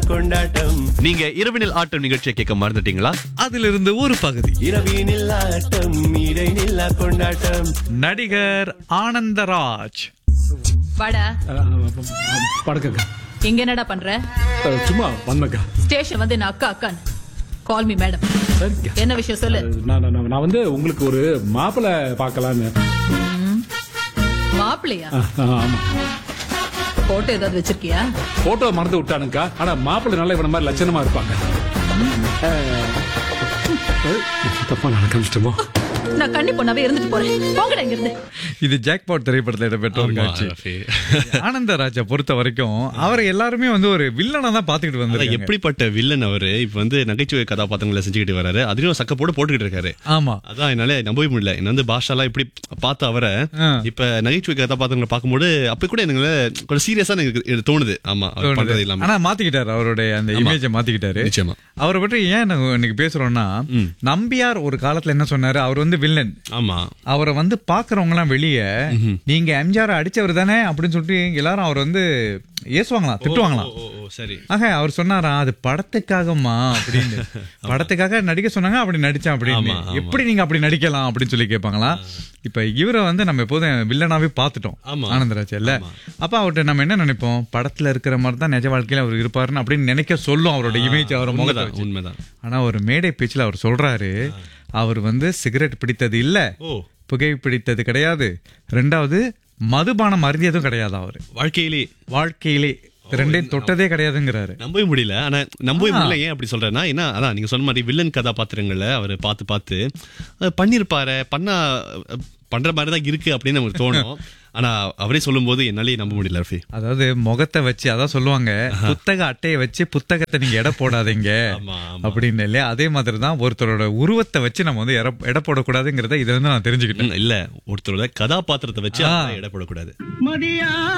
கொண்டாட்டம் நீங்க இரவினில் ஆட்டம் நிகழ்ச்சியை கேட்க மறந்துட்டீங்களா அதிலிருந்து ஒரு பகுதி இரவினில் ஆட்டம் இடைநில்லா கொண்டாட்டம் நடிகர் ஆனந்தராஜ் வாடா படுக்கக்கா இங்க என்னடா பண்ற அஹ், சும்மா வந்தக்கா ஸ்டேஷன் வந்து நான் அக்கா அக்கான் கால் மீ மேடம் சரிக்கா என்ன விஷயம் சொல்லு நான் நான் நான் வந்து உங்களுக்கு ஒரு மாப்பிள்ளை பார்க்கலான்னு மாப்பிள்ளையா அஹ், அஹ், ஆமா போட்டோ ஏதாவது வச்சிருக்கியா போட்டோ மறந்து விட்டானுக்கா ஆனா மாப்பிள்ளை நல்ல இவன மாதிரி லட்சணமா இருப்பாங்க அஹ், அஹ், தப்பா நடக்கமிச்சிட்டோமோ நான் கண்ணி பொண்ணாவே இருந்துட்டு போறேன் போங்கடா இங்க இருந்து இது ஜாக்பாட் திரைப்படத்தில் இடம்பெற்ற ஒரு ஆமா, காட்சி ரஃபி. ஆனந்தராஜை பொறுத்த வரைக்கும் அவரை எல்லாருமே வந்து ஒரு வில்லனா தான் பாத்துக்கிட்டு அதான் வந்தாங்க எப்படிப்பட்ட வில்லன் அவரு இப்ப வந்து நகைச்சுவை கதாபாத்திரங்களை செஞ்சுக்கிட்டு வராரு அதுலயும் சக்க போட்டு போட்டுக்கிட்டு இருக்காரு ஆமா அதான் என்னால நம்பவே முடியல என்ன வந்து பாஷாலாம் இப்படி பார்த்த அவரை ஆ. இப்ப நகைச்சுவை கதாபாத்திரங்களை பார்க்கும்போது அப்ப கூட எனக்கு கொஞ்சம் சீரியஸா எனக்கு இது தோணுது ஆமா அவர் தோணுது. பண்றது இல்லாம ஆனா மாத்திக்கிட்டாரு அவருடைய அந்த இமேஜை மாத்திக்கிட்டாரு நிச்சயமா. அவரை பற்றி ஏன் நாங்க இன்னைக்கு பேசுறோம்னா நம்பியார் ஒரு காலத்துல என்ன சொன்னாரு அவர் வந்து வில்லன் ஆமா அவரை வந்து பாக்குறவங்க எல்லாம் வெளியே நீங்க எம்ஜிஆர் அடிச்சவர் தானே அப்படின்னு சொல்லிட்டு எல்லாரும் அவர் வந்து ஏசுவாங்களாம் திட்டுவாங்களாம் ஓ, ஓ, சரி ஆக அவர் சொன்னாரா அது படத்துக்காகமா அப்படின்னு படத்துக்காக நடிக்க சொன்னாங்க அப்படி நடிச்சேன் அப்படின்னு ஆமா, ஆமா. எப்படி நீங்க அப்படி நடிக்கலாம் அப்படின்னு சொல்லி கேட்பாங்களா இப்ப இவரை வந்து நம்ம எப்போதும் வில்லனாவே பார்த்துட்டோம் ஆமா. ஆனந்தராஜ் இல்ல அப்ப அவர்கிட்ட நம்ம என்ன நினைப்போம் படத்துல இருக்கிற மாதிரி தான் நிஜ வாழ்க்கையில அவர் இருப்பாருன்னு அப்படின்னு நினைக்க சொல்லும் அவரோட இமேஜ் அவரோட முகத்தை உண்மைதான் வச்சு. உண்மைதான் ஆனா ஒரு மேடை பேச்சுல அவர் சொல்றாரு அவர் வந்து சிகரெட் பிடித்தது இல்ல ஓ புகை பிடித்தது கிடையாது ரெண்டாவது மதுபானம் அருந்தியதும் கிடையாது அவரு வாழ்க்கையிலே வாழ்க்கையிலே ரெண்டையும் தொட்டதே கிடையாதுங்கிறாரு நம்பவே முடியல ஆனா நம்பவே முடியல ஏன் அப்படி சொல்றேன்னா என்ன அதான் நீங்க சொன்ன மாதிரி வில்லன் கதாபாத்திரங்களை அவர் பார்த்து பார்த்து அஹ், பண்ணிருப்பாரு பண்ணா அஹ், பண்ற மாதிரி தான் இருக்கு அப்படின்னு நமக்கு தோணும் ஆனா அவரே சொல்லும்போது என்னாலே நம்ப முடியல ரஃபி அதாவது முகத்தை வச்சு அதான் சொல்லுவாங்க புத்தக அட்டையை வச்சு புத்தகத்தை நீங்க எடை போடாதீங்க ஆமா, ஆமா. அப்படின்னு இல்லையா அதே மாதிரி தான் ஒருத்தரோட உருவத்தை வச்சு நம்ம வந்து எடை- எடை போடக்கூடாதுங்கிறத இதுல இருந்து நான் தெரிஞ்சுக்கிட்டேன் இல்ல ஒருத்தரோட கதாபாத்திரத்தை வச்சு அவரை எடை போடக்கூடாது மதியா